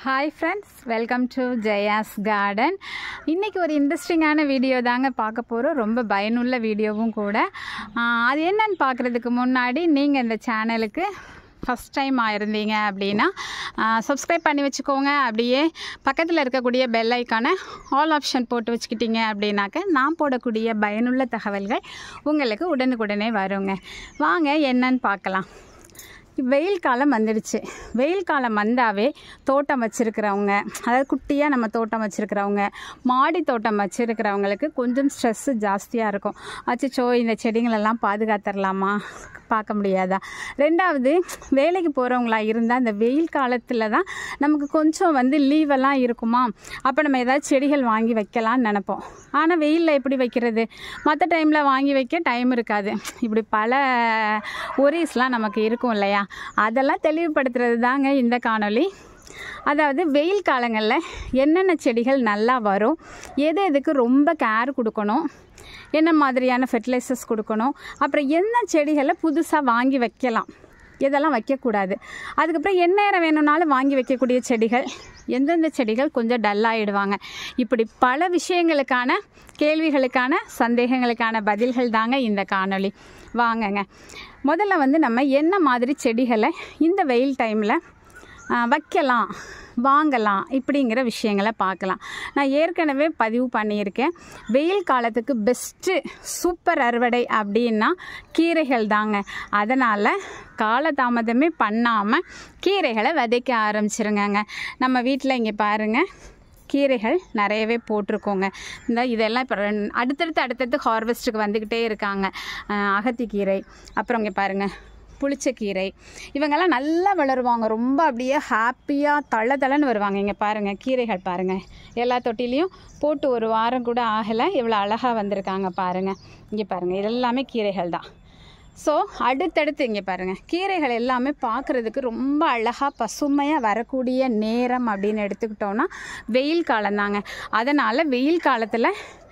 hi friends welcome to Jaya's garden இன்றைக்கி ஒரு இன்ட்ரெஸ்டிங்கான வீடியோ தாங்க பார்க்க போகிறோம் ரொம்ப பயனுள்ள வீடியோவும் கூட ஆஹ் அது என்னன்னு பார்க்குறதுக்கு முன்னாடி நீங்கள் இந்த சேனலுக்கு ஃபஸ்ட் டைம் ஆயிருந்தீங்க அப்படின்னா சப்ஸ்கிரைப் பண்ணி வச்சுக்கோங்க அப்படியே பக்கத்தில் இருக்கக்கூடிய பெல் ஐக்கானை ஆல் ஆப்ஷன் போட்டு வச்சுக்கிட்டீங்க அப்படின்னாக்க நான் போடக்கூடிய பயனுள்ள தகவல்கள் உங்களுக்கு உடனுக்குடனே வருங்க வாங்க என்னன்னு பார்க்கலாம் வெயில் காலம் வந்துடுச்சு வெயில் காலம் வந்தாவே தோட்டம் வச்சுருக்கிறவங்க அதாவது குட்டியாக நம்ம தோட்டம் வச்சுருக்கிறவங்க மாடி தோட்டம் வச்சுருக்கிறவங்களுக்கு கொஞ்சம் ஸ்ட்ரெஸ்ஸு ஜாஸ்தியாக இருக்கும் அச்சோ இந்த செடிங்களெல்லாம் பாதுகாத்துடலாமா பார்க்க முடியாதா ரெண்டாவது வேலைக்கு போகிறவங்களா இருந்தால் இந்த வெயில் காலத்தில் தான் நமக்கு கொஞ்சம் வந்து லீவெல்லாம் இருக்குமா அப்போ நம்ம ஏதாவது செடிகள் வாங்கி வைக்கலாம்னு நினைப்போம் ஆனால் வெயிலில் எப்படி வைக்கிறது மற்ற டைமில் வாங்கி வைக்க டைம் இருக்காது இப்படி பல ஒரீஸ்லாம் நமக்கு இருக்கும் இல்லையா அதெல்லாம் தெளிவுபடுத்துறது தாங்க இந்த காணொளி அதாவது வெயில் காலங்களில் என்னென்ன செடிகள் நல்லா வரும் எது எதுக்கு ரொம்ப கேர் கொடுக்கணும் என்ன மாதிரியான ஃபெர்டிலைசர்ஸ் கொடுக்கணும் அப்புறம் என்ன செடிகளை புதுசாக வாங்கி வைக்கலாம் இதெல்லாம் வைக்கக்கூடாது அதுக்கப்புறம் எந்நேரம் வேணும்னாலும் வாங்கி வைக்கக்கூடிய செடிகள் எந்தெந்த செடிகள் கொஞ்சம் டல்லாகிடுவாங்க இப்படி பல விஷயங்களுக்கான கேள்விகளுக்கான சந்தேகங்களுக்கான பதில்கள் தாங்க இந்த காணொளி வாங்கங்க முதல்ல வந்து நம்ம என்ன மாதிரி செடிகளை இந்த வெயில் டைமில் வைக்கலாம் வாங்கலாம் இப்படிங்கிற விஷயங்களை பார்க்கலாம் நான் ஏற்கனவே பதிவு பண்ணியிருக்கேன் வெயில் காலத்துக்கு பெஸ்ட்டு சூப்பர் அறுவடை அப்படின்னா கீரைகள் தாங்க அதனால் காலதாமதமே பண்ணாமல் கீரைகளை விதைக்க ஆரம்பிச்சிருங்கங்க நம்ம வீட்டில் இங்கே பாருங்கள் கீரைகள் நிறையவே போட்டிருக்கோங்க இந்த இதெல்லாம் இப்போ ரெண்- அடுத்தடுத்து அடுத்தடுத்து ஹார்வெஸ்ட்டுக்கு வந்துக்கிட்டே இருக்காங்க அஹ் அகத்திக்கீரை அப்புறம் இங்கே பாருங்கள் புளிச்சக்கீரை இவங்கெல்லாம் நல்லா வளருவாங்க ரொம்ப அப்படியே ஹாப்பியாக தள்ள தளன்னு வருவாங்க இங்கே பாருங்கள் கீரைகள் பாருங்கள் எல்லா தொட்டிலையும் போட்டு ஒரு வாரம் கூட ஆகலை இவ்வளோ அழகாக வந்திருக்காங்க பாருங்கள் இங்கே பாருங்கள் இது எல்லாமே கீரைகள் தான் ஸோ அடுத்தடுத்து இங்கே பாருங்கள் கீரைகள் எல்லாமே பார்க்குறதுக்கு ரொம்ப அழகாக பசுமையாக வரக்கூடிய நேரம் அப்படின்னு எடுத்துக்கிட்டோன்னா வெயில் காலம்தாங்க அதனால் வெயில் காலத்தில்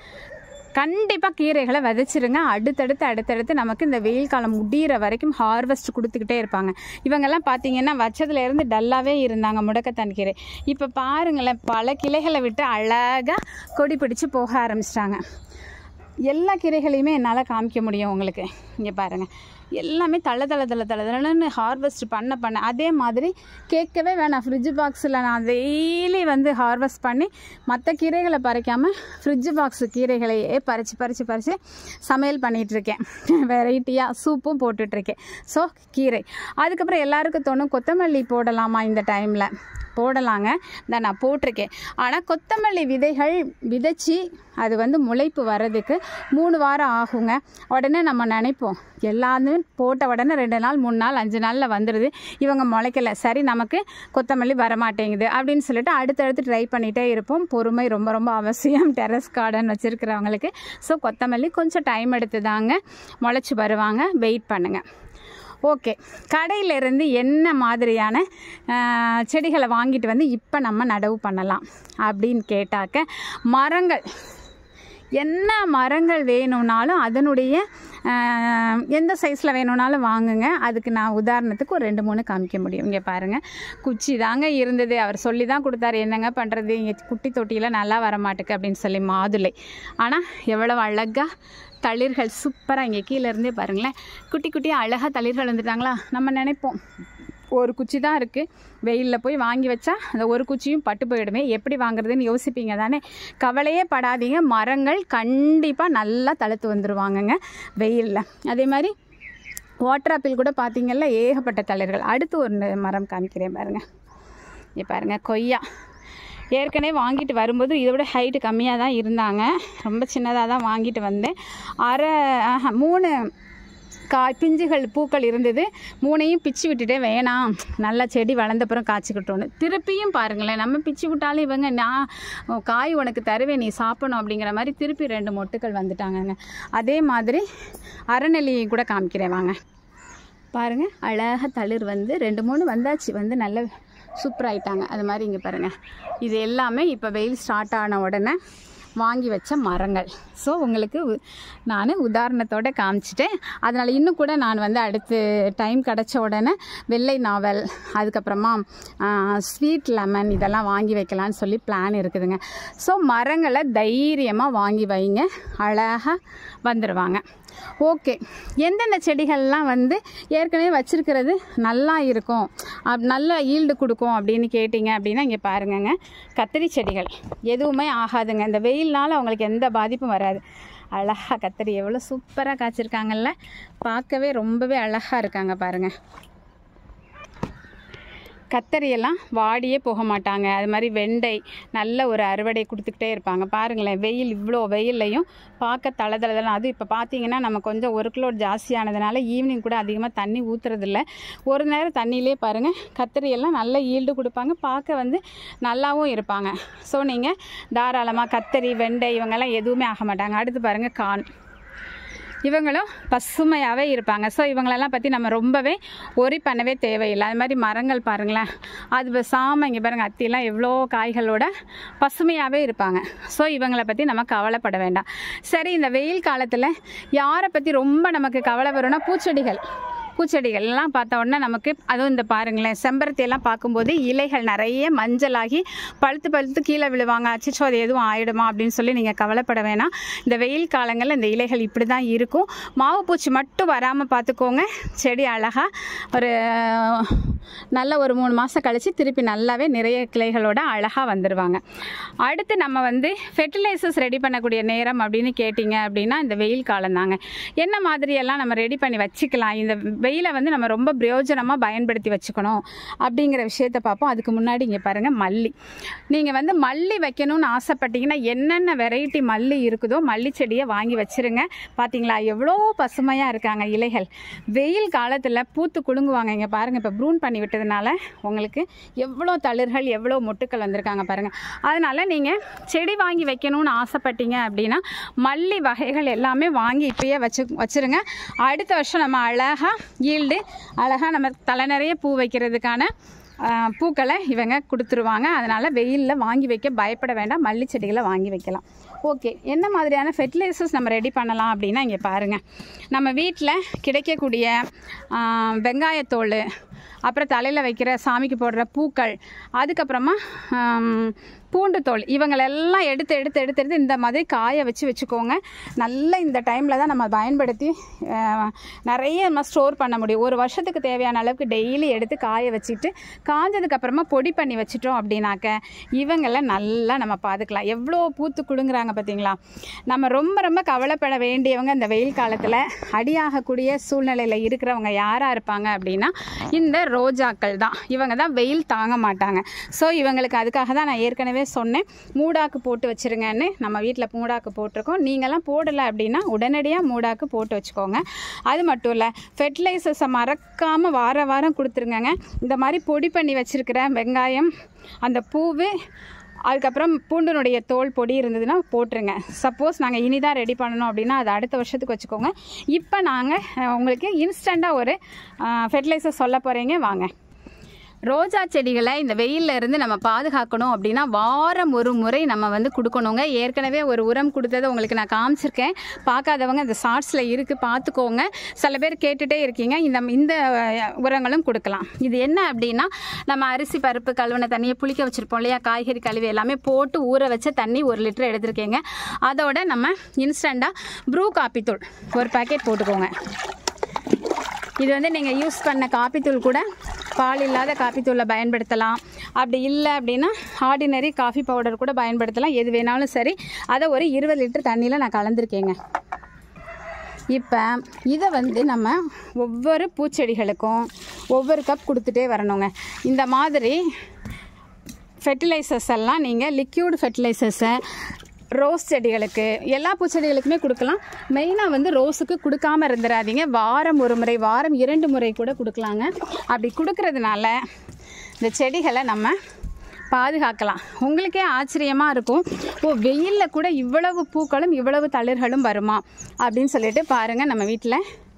கண்டிப்பாக கீரைகளை விதைச்சிருங்க அடுத்தடுத்து அடுத்தடுத்து நமக்கு இந்த வெயில் காலம் முடியிற வரைக்கும் ஹார்வெஸ்ட் கொடுத்துக்கிட்டே இருப்பாங்க இவங்கெல்லாம் பார்த்தீங்கன்னா வச்சதுலேருந்து டல்லாகவே இருந்தாங்க முடக்கத்தான் கீரை இப்போ பாருங்களேன் பல கிளைகளை விட்டு அழகாக கொடி பிடிச்சு போக ஆரம்பிச்சிட்டாங்க எல்லா கீரைகளையுமே என்னால் காமிக்க முடியும் உங்களுக்கு இங்கே பாருங்கள் எல்லாமே தள்ள தள்ள தள்ள தள்ள தள்ளன்னு ஹார்வெஸ்ட் பண்ண பண்ண அதே மாதிரி கேட்கவே வேணாம் ஃப்ரிட்ஜ் பாக்ஸில் நான் டெய்லி வந்து ஹார்வெஸ்ட் பண்ணி மற்ற கீரைகளை பறிக்காமல் ஃப்ரிட்ஜ் பாக்ஸ் கீரைகளையே பறித்து பறித்து பறித்து சமையல் பண்ணிகிட்ருக்கேன் வெரைட்டியாக சூப்பும் போட்டுட்ருக்கேன் ஸோ கீரை அதுக்கப்புறம் எல்லாருக்கும் தோணும் கொத்தமல்லி போடலாமா இந்த டைமில் போடலாங்க இந்த நான் போட்டிருக்கேன் ஆனால் கொத்தமல்லி விதைகள் விதைச்சி அது வந்து முளைப்பு வர்றதுக்கு மூணு வாரம் ஆகுங்க உடனே நம்ம நினைப்போம் எல்லாமே போட்ட உடனே ரெண்டு நாள் மூணு நாள் அஞ்சு நாளில் வந்துடுது இவங்க முளைக்கல சரி நமக்கு கொத்தமல்லி வரமாட்டேங்குது அப்படின்னு சொல்லிட்டு அடுத்தடுத்து ட்ரை பண்ணிகிட்டே இருப்போம் பொறுமை ரொம்ப ரொம்ப அவசியம் டெரஸ் கார்டன் வச்சுருக்கிறவங்களுக்கு ஸோ கொத்தமல்லி கொஞ்சம் டைம் எடுத்து தாங்க முளைச்சி வருவாங்க வெயிட் பண்ணுங்கள் ஓகே கடையிலேருந்து என்ன மாதிரியான ஆஹ், செடிகளை வாங்கிட்டு வந்து இப்போ நம்ம நடவு பண்ணலாம் அப்படின்னு கேட்டாக்க மரங்கள் என்ன மரங்கள் வேணும்னாலும் அதனுடைய ஆஹ், எந்த சைஸில் வேணும்னாலும் வாங்குங்க அதுக்கு நான் உதாரணத்துக்கு ஒரு ரெண்டு மூணு காமிக்க முடியும் இங்கே பாருங்கள் குச்சி தாங்க இருந்தது அவர் சொல்லி தான் கொடுத்தாரு என்னங்க பண்ணுறது இங்கே குட்டி தொட்டியில் நல்லா வர மாட்டுக்கு அப்படின்னு சொல்லி மாதுளை ஆனால் எவ்வளவு அழகாக தளிர்கள் சூப்பராக இங்கே கீழே இருந்தே பாருங்களேன் குட்டி குட்டியாக அழகாக தளிர்கள் வந்துட்டாங்களா நம்ம நினைப்போம் ஒரு குச்சி தான் இருக்குது வெயிலில் போய் வாங்கி வச்சா அந்த ஒரு குச்சியும் பட்டு போயிடுமே எப்படி வாங்குறதுன்னு யோசிப்பீங்க தானே கவலையே படாதீங்க மரங்கள் கண்டிப்பாக நல்லா தழுத்து வந்துருவாங்கங்க வெயிலில் அதே மாதிரி வாட்டர் ஆப்பிள் கூட பார்த்தீங்கல்ல ஏகப்பட்ட தளிர்கள் அடுத்து ஒரு மரம் காமிக்கிறேன் பாருங்கள் இங்கே பாருங்கள் கொய்யா ஏற்கனவே வாங்கிட்டு வரும்போது இதை விட ஹைட்டு கம்மியாக தான் இருந்தாங்க ரொம்ப சின்னதாக தான் வாங்கிட்டு வந்தேன் அரை ஆஹா, மூணு காய் பிஞ்சுகள் பூக்கள் இருந்தது மூணையும் பிச்சு விட்டுட்டே வேணாம் நல்லா செடி வளர்ந்தப்புறம் காய்ச்சிக்கிட்டோன்னு திருப்பியும் பாருங்களேன் நம்ம பிச்சு விட்டாலும் இவங்க நான் உன் காய் உனக்கு தருவேன் நீ சாப்பிடணும் அப்படிங்கிற மாதிரி திருப்பி ரெண்டு மொட்டுக்கள் வந்துட்டாங்கங்க அதே மாதிரி அரைநெல்லி கூட காமிக்கிறேன் வாங்க பாருங்க அழகாக தளிர் வந்து ரெண்டு மூணு வந்தாச்சு வந்து நல்ல சூப்பராயிட்டாங்க அது மாதிரி இங்கே பாருங்கள் இது எல்லாமே இப்போ வெயில் ஸ்டார்ட் ஆன உடனே வாங்கி வச்ச மரங்கள் ஸோ உங்களுக்கு நான் உதாரணத்தோட காமிச்சிட்டேன் அதனால் இன்னும் கூட நான் வந்து அடுத்து டைம் கிடச்ச உடனே வெள்ளை நாவல் அதுக்கப்புறமா ஸ்வீட் லெமன் இதெல்லாம் வாங்கி வைக்கலான்னு சொல்லி பிளான் இருக்குதுங்க ஸோ மரங்களை தைரியமாக வாங்கி வைங்க அழகாக வந்துடுவாங்க ஓகே எந்தெந்த செடிகள்லாம் வந்து ஏற்கனவே வச்சுருக்கிறது நல்லா இருக்கும் அப் நல்ல ஈல்டு கொடுக்கும் அப்படின்னு கேட்டிங்க அப்படின்னா இங்கே பாருங்கங்க கத்திரி செடிகள் எதுவுமே ஆகாதுங்க இந்த வெயில்னால அவங்களுக்கு எந்த பாதிப்பும் வராது அழகாக கத்திரி எவ்வளோ சூப்பராக காய்ச்சிருக்காங்கல்ல பார்க்கவே ரொம்பவே அழகாக இருக்காங்க பாருங்கள் கத்தரியெல்லாம் வாடியே போக மாட்டாங்க அது மாதிரி வெண்டை நல்ல ஒரு அறுவடை கொடுத்துக்கிட்டே இருப்பாங்க பாருங்களேன் வெயில் இவ்வளோ வெயில்லையும் பார்க்க தலை தளதலாம் அது இப்போ பார்த்தீங்கன்னா நம்ம கொஞ்சம் ஒரு கிலோ ஜாஸ்தியானதுனால ஈவினிங் கூட அதிகமாக தண்ணி ஊற்றுறதில்ல ஒரு நேரம் தண்ணியிலே பாருங்கள் கத்திரியெல்லாம் நல்ல ஈல்டு கொடுப்பாங்க பார்க்க வந்து நல்லாவும் இருப்பாங்க ஸோ நீங்கள் தாராளமாக கத்தரி வெண்டை இவங்கெல்லாம் எதுவுமே ஆக மாட்டாங்க அடுத்து பாருங்கள் கான் இவங்களும் பசுமையாகவே இருப்பாங்க ஸோ இவங்களெல்லாம் பற்றி நம்ம ரொம்பவே ஒரி பண்ணவே தேவையில்லை அது மாதிரி மரங்கள் பாருங்களேன் அது பேசாமல் இங்கே பாருங்கள் அத்தியெல்லாம் எவ்வளோ காய்களோட பசுமையாகவே இருப்பாங்க ஸோ இவங்களை பற்றி நம்ம கவலைப்பட வேண்டாம் சரி இந்த வெயில் காலத்தில் யாரை பற்றி ரொம்ப நமக்கு கவலை வரும்னா பூச்செடிகள் பூச்செடிகள் எல்லாம் பார்த்த உடனே நமக்கு அதுவும் இந்த பாருங்களேன் செம்பருத்தி எல்லாம் பார்க்கும்போது இலைகள் நிறைய மஞ்சளாகி பழுத்து பழுத்து கீழே விழுவாங்க அச்சிச்சோ அது எதுவும் ஆயிடுமா அப்படின்னு சொல்லி நீங்கள் கவலைப்பட வேணாம் இந்த வெயில் காலங்களில் இந்த இலைகள் இப்படி தான் இருக்கும் மாவு பூச்சி மட்டும் வராமல் பார்த்துக்கோங்க செடி அழகாக ஒரு நல்ல ஒரு மூணு மாதம் கழித்து திருப்பி நல்லாவே நிறைய கிளைகளோட அழகாக வந்துடுவாங்க அடுத்து நம்ம வந்து ஃபெர்டிலைசர்ஸ் ரெடி பண்ணக்கூடிய நேரம் அப்படின்னு கேட்டிங்க அப்படின்னா இந்த வெயில் காலம் தாங்க என்ன மாதிரியெல்லாம் நம்ம ரெடி பண்ணி வச்சுக்கலாம் இந்த வெயிலை வந்து நம்ம ரொம்ப பிரயோஜனமாக பயன்படுத்தி வச்சுக்கணும் அப்படிங்கிற விஷயத்த பார்ப்போம் அதுக்கு முன்னாடி இங்கே பாருங்கள் மல்லி நீங்கள் வந்து மல்லி வைக்கணும்னு ஆசைப்பட்டீங்கன்னா என்னென்ன வெரைட்டி மல்லி இருக்குதோ மல்லி செடியை வாங்கி வச்சிருங்க பார்த்தீங்களா எவ்வளோ பசுமையாக இருக்காங்க இலைகள் வெயில் காலத்தில் பூத்து குலுங்குவாங்க இங்கே பாருங்கள் இப்போ ப்ரூன் பண்ணி விட்டதுனால உங்களுக்கு எவ்வளோ தளிர்கள் எவ்வளோ மொட்டுக்கள் வந்திருக்காங்க பாருங்கள் அதனால் நீங்கள் செடி வாங்கி வைக்கணும்னு ஆசைப்பட்டீங்க அப்படின்னா மல்லி வகைகள் எல்லாமே வாங்கி இப்பயே வச்சு வச்சுருங்க அடுத்த வருஷம் நம்ம அழகாக ஈல்டு அழகாக நம்ம தலை நிறைய பூ வைக்கிறதுக்கான ஆஹ், பூக்களை இவங்க கொடுத்துருவாங்க அதனால் வெயிலில் வாங்கி வைக்க பயப்பட வேண்டாம் மல்லி செடிகளை வாங்கி வைக்கலாம் ஓகே என்ன மாதிரியான ஃபெர்டிலைசர்ஸ் நம்ம ரெடி பண்ணலாம் அப்படின்னா இங்கே பாருங்கள் நம்ம வீட்டில் கிடைக்கக்கூடிய ஆஹ், வெங்காயத்தோல் அப்புறம் தலையில் வைக்கிற சாமிக்கு போடுற பூக்கள் அதுக்கப்புறமா ஆம், பூண்டு தோல் இவங்களெல்லாம் எடுத்து எடுத்து எடுத்து எடுத்து இந்த மாதிரி காய வச்சு வச்சுக்கோங்க நல்ல இந்த டைமில் தான் நம்ம பயன்படுத்தி ஆஹ், நிறைய நம்ம ஸ்டோர் பண்ண முடியும் ஒரு வருஷத்துக்கு தேவையான அளவுக்கு டெய்லி எடுத்து காய வச்சுட்டு காஞ்சதுக்கப்புறமா பொடி பண்ணி வச்சிட்டோம் அப்படின்னாக்க இவங்களை நல்லா நம்ம பார்த்துக்கலாம் எவ்வளோ பூத்து குலுங்குறாங்க பார்த்தீங்களா நம்ம ரொம்ப ரொம்ப கவலைப்பட வேண்டியவங்க இந்த வெயில் காலத்தில் அடியாகக்கூடிய சூழ்நிலையில் இருக்கிறவங்க யாராக இருப்பாங்க அப்படின்னா இந்த ரோஜாக்கள் தான் இவங்க தான் வெயில் தாங்க மாட்டாங்க ஸோ இவங்களுக்கு அதுக்காக தான் நான் ஏற்கனவே சொன்னேன் மூடாக்கு போட்டு வச்சுருங்கன்னு நம்ம வீட்டில் மூடாக்கு போட்டிருக்கோம் நீங்களாம் போடலை அப்படின்னா உடனடியாக மூடாக்கு போட்டு வச்சுக்கோங்க அது மட்டும் இல்லை ஃபெர்டிலைசர்ஸை மறக்காமல் வார வாரம் கொடுத்துருங்கங்க இந்த மாதிரி பொடி பண்ணி வச்சுருக்கிற வெங்காயம் அந்த பூவு அதுக்கப்புறம் பூண்டினுடைய தோல் பொடி இருந்ததுன்னா போட்டுருங்க சப்போஸ் நாங்கள் இனி தான் ரெடி பண்ணணும் அப்படின்னா அது அடுத்த வருஷத்துக்கு வச்சுக்கோங்க இப்போ நாங்கள் உங்களுக்கு இன்ஸ்டண்ட்டாக ஒரு ஃபெர்டிலைசர் சொல்ல போகிறீங்க வாங்க ரோஜா செடிகளை இந்த வெயில்ல இருந்து நம்ம பாதுகாக்கணும் அப்படின்னா வாரம் ஒரு முறை நம்ம வந்து கொடுக்கணுங்க ஏற்கனவே ஒரு உரம் கொடுத்ததை உங்களுக்கு நான் காமிச்சிருக்கேன் பார்க்காதவங்க இந்த ஷார்ட்ஸில் இருக்குது பார்த்துக்கோங்க சில பேர் கேட்டுகிட்டே இருக்கீங்க இந்த இந்த அஹ், உரங்களும் கொடுக்கலாம் இது என்ன அப்படின்னா நம்ம அரிசி பருப்பு கழுவின தண்ணியை புளிக்க வச்சுருப்போம் இல்லையா காய்கறி கழுவி எல்லாமே போட்டு ஊற வச்ச தண்ணி ஒரு லிட்டர் எடுத்திருக்கேங்க அதோட நம்ம இன்ஸ்டண்ட்டாக ப்ரூ காப்பி தூள் ஒரு பாக்கெட் போட்டுக்கோங்க இது வந்து நீங்கள் யூஸ் பண்ண காப்பித்தூள் கூட பால் இல்லாத காப்பித்தூளை பயன்படுத்தலாம் அப்படி இல்லை அப்படின்னா ஆர்டினரி காஃபி பவுடர் கூட பயன்படுத்தலாம் எது வேணாலும் சரி அதை ஒரு இருபது லிட்டர் தண்ணியில் நான் கலந்துருக்கேங்க இப்போ இதை வந்து நம்ம ஒவ்வொரு பூச்செடிகளுக்கும் ஒவ்வொரு கப் கொடுத்துட்டே வரணுங்க இந்த மாதிரி ஃபெர்டிலைசர்ஸ் எல்லாம் நீங்கள் லிக்யூட் ஃபெர்டிலைசர்ஸை ரோஸ் செடிகளுக்கு எல்லா பூச்செடிகளுக்குமே கொடுக்கலாம் மெயினாக வந்து ரோஸுக்கு கொடுக்காம இருந்துடாதீங்க வாரம் ஒரு முறை வாரம் இரண்டு முறை கூட கொடுக்கலாங்க அப்படி கொடுக்கறதுனால இந்த செடிகளை நம்ம பாதுகாக்கலாம் உங்களுக்கே ஆச்சரியமாக இருக்கும் ஓ வெயிலில் கூட இவ்வளவு பூக்களும் இவ்வளவு தளிர்களும் வருமா அப்படின்னு சொல்லிட்டு பாருங்கள் நம்ம வீட்டில்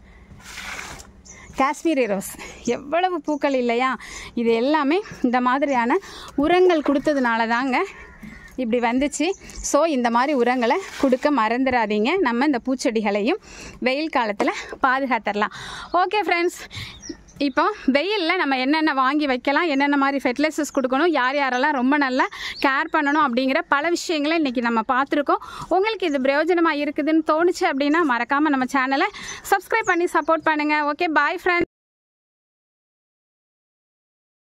காஷ்மீரி ரோஸ் எவ்வளவு பூக்கள் இல்லையா இது எல்லாமே இந்த மாதிரியான உரங்கள் கொடுத்ததுனால தாங்க இப்படி வந்துச்சு ஸோ இந்த மாதிரி உரங்களை கொடுக்க மறந்துடாதீங்க நம்ம இந்த பூச்செடிகளையும் வெயில் காலத்தில் பாதுகாத்துடலாம் ஓகே ஃப்ரெண்ட்ஸ் இப்போ வெயிலில் நம்ம என்னென்ன வாங்கி வைக்கலாம் என்னென்ன மாதிரி ஃபெர்டிலைசர்ஸ் கொடுக்கணும் யார் யாரெல்லாம் ரொம்ப நல்லா கேர் பண்ணணும் அப்படிங்கிற பல விஷயங்களை இன்றைக்கி நம்ம பார்த்துருக்கோம் உங்களுக்கு இது பிரயோஜனமாக இருக்குதுன்னு தோணுச்சு அப்படின்னா மறக்காமல் நம்ம சேனலை சப்ஸ்கிரைப் பண்ணி சப்போர்ட் பண்ணுங்கள் ஓகே பாய் ஃப்ரெண்ட்ஸ்